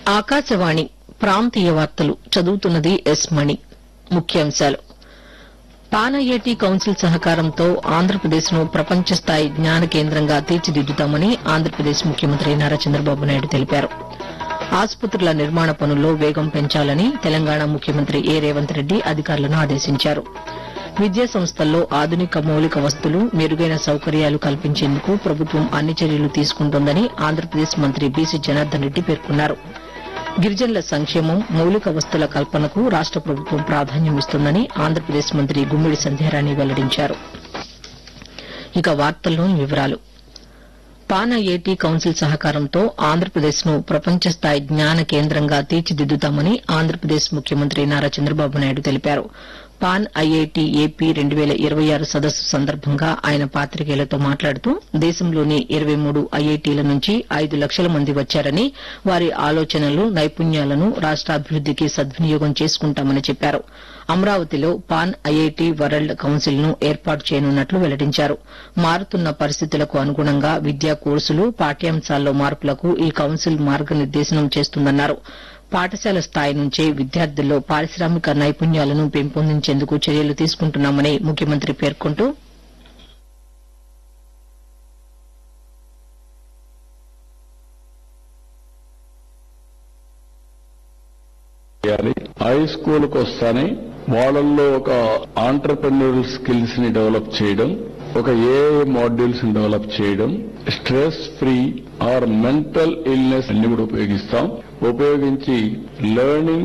ఆకాశవాణి ప్రాంతీయ వార్తలు చదువుతున్నది ఎస్ మణి ముఖ్యాంశాలు పాన్ ఐఐటి కౌన్సిల్ సహకారంతో ఆంధ్రప్రదేశ్ ను ప్రపంచ స్థాయి జ్ఞాన కేంద్రంగా తీర్చిదిద్దుతామని ఆంధ్రప్రదేశ్ ముఖ్యమంత్రి నారా చంద్రబాబు నాయుడు తెలిపారు ఆసుపత్రుల నిర్మాణ పనుల్లో వేగం పెంచాలని తెలంగాణ ముఖ్యమంత్రి ఏ రేవంత్ రెడ్డి అధికారులను ఆదేశించారు విద్యా సంస్థల్లో ఆధునిక మౌలిక వస్తులు మెరుగైన సౌకర్యాలు కల్పించేందుకు ప్రభుత్వం అన్ని చర్యలు తీసుకుంటోందని ఆంధ్రప్రదేశ్ మంత్రి బీసీ జనార్దన్ రెడ్డి పేర్కొన్నారు గిరిజనుల సంక్షేమం మౌలిక వస్తుల కల్పనకు రాష్ట ప్రభుత్వం ప్రాధాన్యం ఇస్తుందని ఆంధ్రప్రదేశ్ మంత్రి గుమ్మిడి సంధ్యారాణి వెల్లడించారు ఇక వార్తల్లోని వివరాలు పాన్ ఐఐటి కౌన్సిల్ సహకారంతో ఆంధ్రప్రదేశ్ ను ప్రపంచ స్థాయి జ్ఞాన కేంద్రంగా తీర్చిదిద్దుతామని ఆంధ్రప్రదేశ్ ముఖ్యమంత్రి నారా చంద్రబాబు నాయుడు తెలిపారు పాన్ ఐఐటి ఏపీ రెండు వేల ఇరవై ఆరు సదస్సు సందర్భంగా ఆయన పాత్రికేయులతో మాట్లాడుతూ దేశంలోని ఇరవై మూడు ఐఐటీల నుంచి ఐదు లక్షల మంది వచ్చారని వారి ఆలోచనలు నైపుణ్యాలను రాష్టాభివృద్దికి సద్వినియోగం చేసుకుంటామని చెప్పారు అమరావతిలో పాన్ ఐఐటి వరల్డ్ కౌన్సిల్ ను ఏర్పాటు చేయనున్నట్లు వెల్లడించారు మారుతున్న పరిస్థితులకు అనుగుణంగా విద్యా కోర్సులు పాఠ్యాంశాల్లో మార్పులకు ఈ కౌన్సిల్ మార్గనిర్దేశనం చేస్తుందన్నారు పాఠశాల స్థాయి నుంచే విద్యార్థుల్లో పారిశ్రామిక నైపుణ్యాలను పెంపొందించేందుకు చర్యలు తీసుకుంటున్నామని ముఖ్యమంత్రి పేర్కొంటూ చేయాలి హై స్కూల్ కు వస్తానే వాళ్ళల్లో ఒక ఆంటర్ప్రెన్యూరల్ స్కిల్స్ ని డెవలప్ చేయడం ఒక ఏఐ మాడ్యూల్స్ ని డెవలప్ చేయడం stress free or mental illness అన్ని కూడా ఉపయోగిస్తాం ఉపయోగించి learning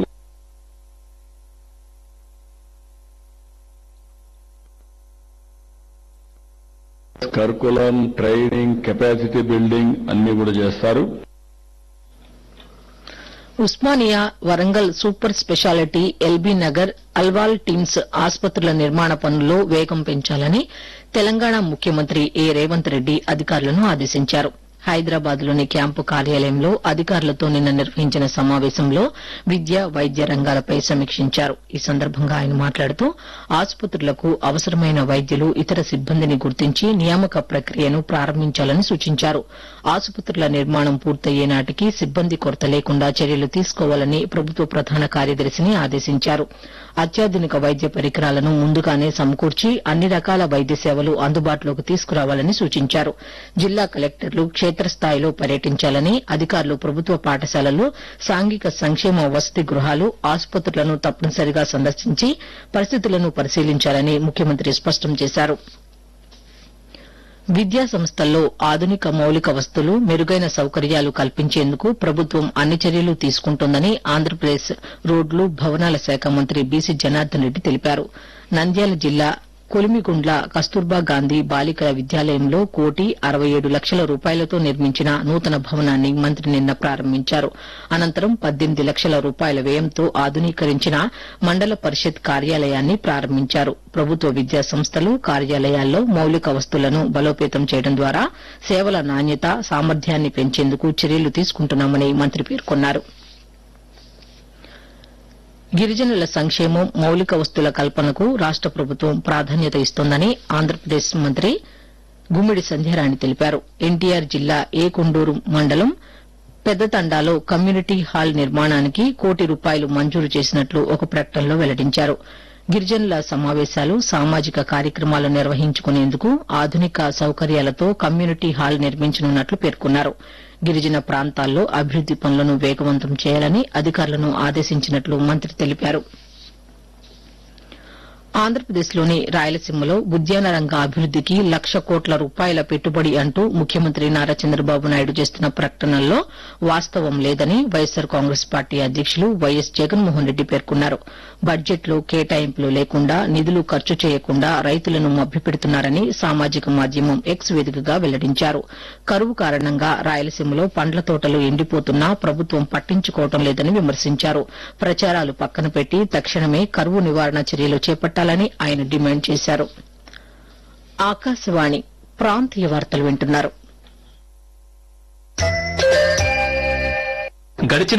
curriculum training capacity building అన్ని కూడా చేస్తారు Osmania Warangal super speciality LB Nagar Alwal teams ఆసుపత్రుల నిర్మాణ పనుల్లో వేగం పెంచాలని తెలంగాణ ముఖ్యమంత్రి ఏ రేవంత్ రెడ్డి అధికారులను ఆదేశించారు హైదరాబాద్ లోని క్యాంపు కార్యాలయంలో అధికారులతో నిన్న నిర్వహించిన సమావేశంలో విద్య వైద్య రంగాలపై సమీక్షించారు ఈ సందర్భంగా ఆయన మాట్లాడుతూ ఆసుపత్రులకు అవసరమైన వైద్యులు ఇతర సిబ్బందిని గుర్తించి నియామక ప్రక్రియను ప్రారంభించాలని సూచించారు ఆసుపత్రుల నిర్మాణం పూర్తయ్యే నాటికి సిబ్బంది కొరత లేకుండా చర్యలు తీసుకోవాలని ప్రభుత్వ ప్రధాన కార్యదర్శిని ఆదేశించారు అత్యాధునిక వైద్య పరికరాలను ముందుగానే సమకూర్చి అన్ని రకాల వైద్య సేవలు అందుబాటులోకి తీసుకురావాలని సూచించారు జిల్లా కలెక్టర్లు క్షేత్రస్థాయిలో పర్యటించాలని అధికారులు ప్రభుత్వ పాఠశాలలు సాంఘిక సంక్షేమ వసతి గృహాలు ఆసుపత్రులను తప్పనిసరిగా సందర్శించి పరిస్థితులను పరిశీలించాలని ముఖ్యమంత్రి స్పష్టం చేశారు విద్యా సంస్థల్లో ఆధునిక మౌలిక వస్తులు మెరుగైన సౌకర్యాలు కల్పించేందుకు ప్రభుత్వం అన్ని చర్యలు తీసుకుంటోందని ఆంధ్రప్రదేశ్ రోడ్లు భవనాల శాఖ మంత్రి బీసీ జనార్దన్ రెడ్డి తెలిపారు నంద్యాల జిల్లా కొలిమిగుండ్ల కస్తూర్బా గాంధీ బాలికల విద్యాలయంలో కోటి అరవై ఏడు లక్షల రూపాయలతో నిర్మించిన నూతన భవనాన్ని మంత్రి నిన్న ప్రారంభించారు అనంతరం పద్దెనిమిది లక్షల రూపాయల వ్యయంతో ఆధునీకరించిన మండల పరిషత్ కార్యాలయాన్ని ప్రారంభించారు ప్రభుత్వ విద్యా సంస్థలు కార్యాలయాల్లో మౌలిక వస్తువులను బలోపేతం చేయడం ద్వారా సేవల నాణ్యత సామర్థ్యాన్ని పెంచేందుకు చర్యలు తీసుకుంటున్నామని మంత్రి పేర్కొన్నారు గిరిజనుల సంక్షేమం మౌలిక వస్తువుల కల్పనకు రాష్ట ప్రభుత్వం ప్రాధాన్యత ఇస్తోందని ఆంధ్రప్రదేశ్ మంత్రి గుమ్మిడి సంధ్యారాణి తెలిపారు ఎన్టీఆర్ జిల్లా ఏకొండూరు మండలం పెద్దతండాలో కమ్యూనిటీ హాల్ నిర్మాణానికి కోటి రూపాయలు మంజూరు చేసినట్లు ఒక ప్రకటనలో వెల్లడించారు గిరిజనుల సమావేశాలు సామాజిక కార్యక్రమాలు నిర్వహించుకునేందుకు ఆధునిక సౌకర్యాలతో కమ్యూనిటీ హాల్ నిర్మించనున్నట్లు పేర్కొన్నారు గిరిజన ప్రాంతాల్లో అభివృద్ది పనులను వేగవంతం చేయాలని అధికారులను ఆదేశించినట్లు మంత్రి తెలిపారు ఆంధ్రప్రదేశ్లోని రాయలసీమలో ఉద్యాన రంగ అభివృద్దికి లక్ష కోట్ల రూపాయల పెట్టుబడి అంటూ ముఖ్యమంత్రి నారా చంద్రబాబు నాయుడు చేస్తున్న ప్రకటనల్లో వాస్తవం లేదని వైఎస్సార్ కాంగ్రెస్ పార్టీ అధ్యకులు వైఎస్ జగన్మోహన్ రెడ్డి పేర్కొన్నారు బడ్జెట్లో కేటాయింపులు లేకుండా నిధులు ఖర్చు చేయకుండా రైతులను మభ్యపెడుతున్నారని సామాజిక మాధ్యమం ఎక్స్ వేదికగా వెల్లడించారు కరువు కారణంగా రాయలసీమలో పండ్ల తోటలు ఎండిపోతున్నా ప్రభుత్వం పట్టించుకోవడం లేదని విమర్శించారు ప్రచారాలు పక్కన పెట్టి తక్షణమే కరువు నివారణ చర్యలు చేపట్టాలని ఆయన డిమాండ్ చేశారు ఆకాశవాణి ప్రాంతీయ వార్తలు వింటున్నారు గడిచిన